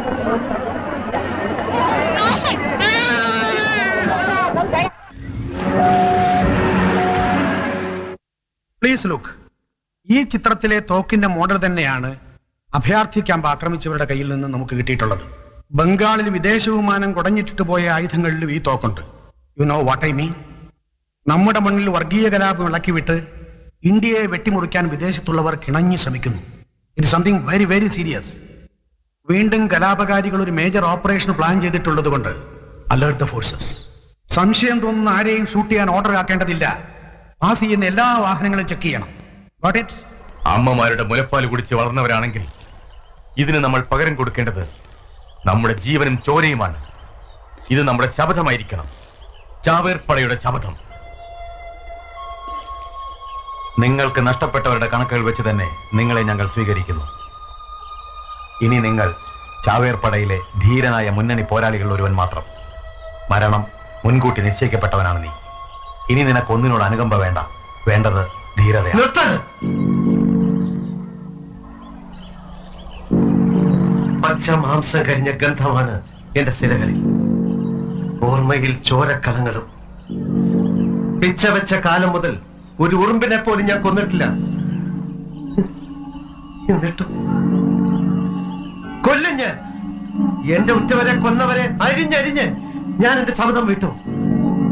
Please look ഈ ചിത്രത്തിലെ തോക്കിന്റെ model തന്നെയാണ് അഭയാർത്ഥി ക്യാമ്പ് ആക്രമിച്ചവരുടെ കയ്യിൽ നിന്ന് നമുക്ക് കിട്ടിയിട്ടുള്ളത് ബംഗാളിൽ വിദേശ വിമാനം കുടഞ്ഞിട്ടിട്ട് പോയ ആയുധങ്ങളിലും ഈ തോക്കുണ്ട് you know what I mean നമ്മുടെ മണ്ണിൽ വർഗീയ കലാപം ഇളക്കിവിട്ട് ഇന്ത്യയെ വെട്ടിമുറിക്കാൻ വിദേശത്തുള്ളവർ കിണഞ്ഞു ശ്രമിക്കുന്നു it something very very serious വീണ്ടും കലാപകാരികൾ ഒരു മേജർ ഓപ്പറേഷൻ പ്ലാൻ ചെയ്തിട്ടുള്ളത് കൊണ്ട് അലേർട്ട് ദ ഫോഴ്സസ് സംശയം തോന്നുന്ന ആരെയും ഷൂട്ട് ചെയ്യാൻ ഓർഡർ ആക്കേണ്ടതില്ല പാസ് ചെയ്യുന്ന എല്ലാ വാഹനങ്ങളും ചെക്ക് ചെയ്യണം Got it? അമ്മമാരുടെ മുലപ്പാൽ കുടിച്ച് വളർന്നവരാണെങ്കിൽ ഇതിന് നമ്മൾ പകരം കൊടുക്കേണ്ടത് നമ്മുടെ ജീവനും ചോരയുമാണ് ഇത് നമ്മുടെ ശപഥമായിരിക്കണം ചാവേർപ്പടയുടെ ശപഥം നിങ്ങൾക്ക് നഷ്ടപ്പെട്ടവരുടെ കണക്കുകൾ വെച്ച് തന്നെ നിങ്ങളെ ഞങ്ങൾ സ്വീകരിക്കുന്നു ഇനി നിങ്ങൾ ചാവേർപ്പടയിലെ ധീരനായ മുന്നണി പോരാളികളിൽ ഒരുവൻ മാത്രം മരണം മുൻകൂട്ടി നിശ്ചയിക്കപ്പെട്ടവനാണ് നീ ഇനി നിനക്ക് ഒന്നിനോട് അനുകമ്പ വേണ്ട വേണ്ടത് ധീരതയാണ് നിർത്ത് പച്ച മാംസം കരിഞ്ഞ ഗന്ധമാണ് എന്റെ സിരകളിൽ ഓർമ്മയിൽ ചോരക്കളങ്ങളും പിച്ച വെച്ച കാലം മുതൽ ഒരു ഉറുമ്പിനെ പോലും ഞാൻ കൊന്നിട്ടില്ല എന്നിട്ടും കൊല്ലും ഞാൻ എന്റെ ഉറ്റവരെ കൊന്നവരെ അരിഞ്ഞരിഞ്ഞ് ഞാൻ എന്റെ ശബ്ദം വിട്ടു